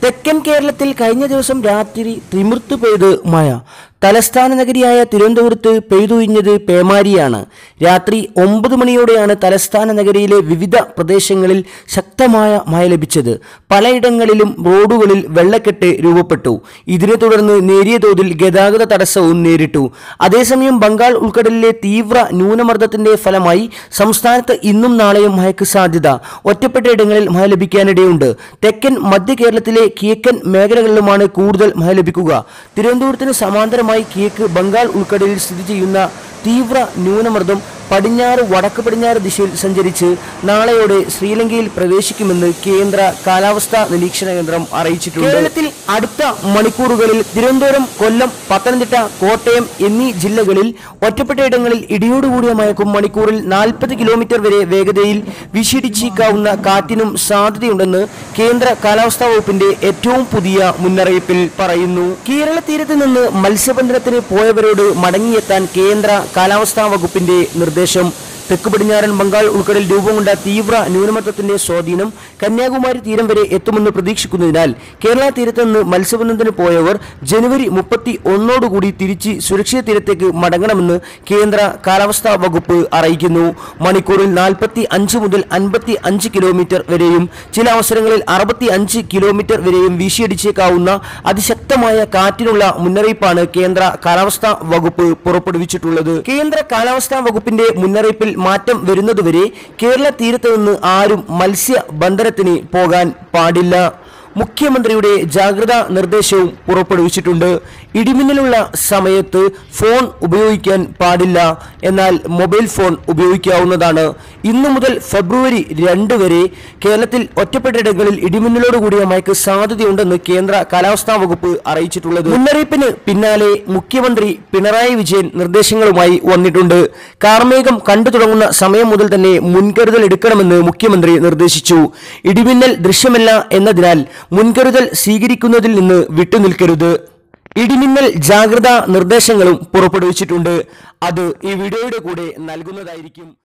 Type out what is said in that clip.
തെക്കൻ കേരളത്തിൽ കഴിഞ്ഞ ദിവസം രാത്രി തിമിർത്തു പെയ്ത് മഴ തലസ്ഥാന നഗരിയായ തിരുവനന്തപുരത്ത് പെയ്തുയിഞ്ഞത് പേമാരിയാണ് രാത്രി ഒമ്പത് മണിയോടെയാണ് തലസ്ഥാന നഗരിയിലെ വിവിധ പ്രദേശങ്ങളിൽ ശക്തമായ മഴ ലഭിച്ചത് പലയിടങ്ങളിലും റോഡുകളിൽ വെള്ളക്കെട്ട് രൂപപ്പെട്ടു ഇതിനെ തുടർന്ന് നേരിയ തോതിൽ ഗതാഗത തടസ്സവും നേരിട്ടു അതേസമയം ബംഗാൾ ഉൾക്കടലിലെ തീവ്ര ന്യൂനമർദ്ദത്തിന്റെ ഫലമായി സംസ്ഥാനത്ത് ഇന്നും നാളെയും മഴയ്ക്ക് സാധ്യത ഒറ്റപ്പെട്ട ഇടങ്ങളിൽ മഴ ലഭിക്കാനിടയുണ്ട് തെക്കൻ മധ്യ കേരളത്തിലെ കിഴക്കൻ മേഖലകളിലുമാണ് കൂടുതൽ മഴ ലഭിക്കുക തിരുവനന്തപുരത്തിന് സമാന്തരമായി കിഴക്ക് ബംഗാൾ ഉൾക്കടലിൽ സ്ഥിതി ചെയ്യുന്ന തീവ്ര ന്യൂനമർദ്ദം പടിഞ്ഞാറ് വടക്ക് പടിഞ്ഞാറ് ദിശയിൽ സഞ്ചരിച്ച് നാളെയോടെ ശ്രീലങ്കയിൽ പ്രവേശിക്കുമെന്ന് കേന്ദ്ര കാലാവസ്ഥാ നിരീക്ഷണ കേന്ദ്രം അറിയിച്ചിട്ടുണ്ട് കേരളത്തിൽ അടുത്ത മണിക്കൂറുകളിൽ തിരുവനന്തപുരം കൊല്ലം പത്തനംതിട്ട കോട്ടയം എന്നീ ജില്ലകളിൽ ഒറ്റപ്പെട്ടയിടങ്ങളിൽ ഇടിയോടുകൂടിയ മഴക്കും മണിക്കൂറിൽ നാൽപ്പത് കിലോമീറ്റർ വരെ വേഗതയിൽ വീശിടിച്ചേക്കാവുന്ന കാറ്റിനും സാധ്യതയുണ്ടെന്ന് കേന്ദ്ര കാലാവസ്ഥാ വകുപ്പിന്റെ ഏറ്റവും പുതിയ മുന്നറിയിപ്പിൽ പറയുന്നു കേരള തീരത്ത് നിന്ന് മത്സ്യബന്ധനത്തിന് പോയവരോട് മടങ്ങിയെത്താൻ കേന്ദ്ര കാലാവസ്ഥാ വകുപ്പിന്റെ നിർദ്ദേശം തെക്ക് പടിഞ്ഞാറൻ ബംഗാൾ ഉൾക്കടൽ രൂപം കൊണ്ട തീവ്ര ന്യൂനമർദ്ദത്തിന്റെ സ്വാധീനം കന്യാകുമാരി തീരം വരെ എത്തുമെന്ന് പ്രതീക്ഷിക്കുന്നതിനാൽ കേരള തീരത്ത് നിന്ന് മത്സ്യബന്ധനത്തിന് പോയവർ ജനുവരി മുപ്പത്തി ഒന്നോടുകൂടി തിരിച്ച് സുരക്ഷിത തീരത്തേക്ക് മടങ്ങണമെന്ന് കേന്ദ്ര കാലാവസ്ഥാ വകുപ്പ് അറിയിക്കുന്നു മണിക്കൂറിൽ നാൽപ്പത്തി അഞ്ച് മുതൽ അൻപത്തി അഞ്ച് കിലോമീറ്റർ വരെയും ചില അവസരങ്ങളിൽ അറുപത്തി അഞ്ച് കിലോമീറ്റർ വരെയും വീശിയടിച്ചേക്കാവുന്ന അതിശക്തമായ കാറ്റിനുള്ള മുന്നറിയിപ്പാണ് കേന്ദ്ര കാലാവസ്ഥാ വകുപ്പ് പുറപ്പെടുവിച്ചിട്ടുള്ളത് കേന്ദ്ര കാലാവസ്ഥാ വകുപ്പിന്റെ മുന്നറിയിപ്പിൽ മാറ്റം വരുന്നതുവരെ കേരള തീരത്ത് നിന്ന് ആരും മത്സ്യബന്ധനത്തിന് പോകാൻ പാടില്ല മുഖ്യമന്ത്രിയുടെ ജാഗ്രതാ നിർദ്ദേശവും പുറപ്പെടുവിച്ചിട്ടുണ്ട് ഇടിമിന്നലുള്ള സമയത്ത് ഫോൺ ഉപയോഗിക്കാൻ പാടില്ല എന്നാൽ മൊബൈൽ ഫോൺ ഉപയോഗിക്കാവുന്നതാണ് ഇന്നു മുതൽ ഫെബ്രുവരി രണ്ട് വരെ കേരളത്തിൽ ഒറ്റപ്പെട്ടിടങ്ങളിൽ ഇടിമിന്നലോട് കൂടിയ മഴയ്ക്ക് സാധ്യതയുണ്ടെന്ന് കേന്ദ്ര കാലാവസ്ഥാ വകുപ്പ് അറിയിച്ചിട്ടുള്ളത് മുന്നറിയിപ്പിന് പിന്നാലെ മുഖ്യമന്ത്രി പിണറായി വിജയൻ നിർദ്ദേശങ്ങളുമായി വന്നിട്ടുണ്ട് കാർമേഘം കണ്ടു തുടങ്ങുന്ന സമയം മുതൽ തന്നെ മുൻകരുതൽ എടുക്കണമെന്ന് മുഖ്യമന്ത്രി നിർദ്ദേശിച്ചു ഇടിമിന്നൽ ദൃശ്യമല്ല എന്നതിനാൽ മുൻകരുതൽ സ്വീകരിക്കുന്നതിൽ നിന്ന് വിട്ടുനിൽക്കരുത് ഇടിമിന്നൽ ജാഗ്രതാ നിർദ്ദേശങ്ങളും പുറപ്പെടുവിച്ചിട്ടുണ്ട് അത് ഈ വീഡിയോയുടെ കൂടെ നൽകുന്നതായിരിക്കും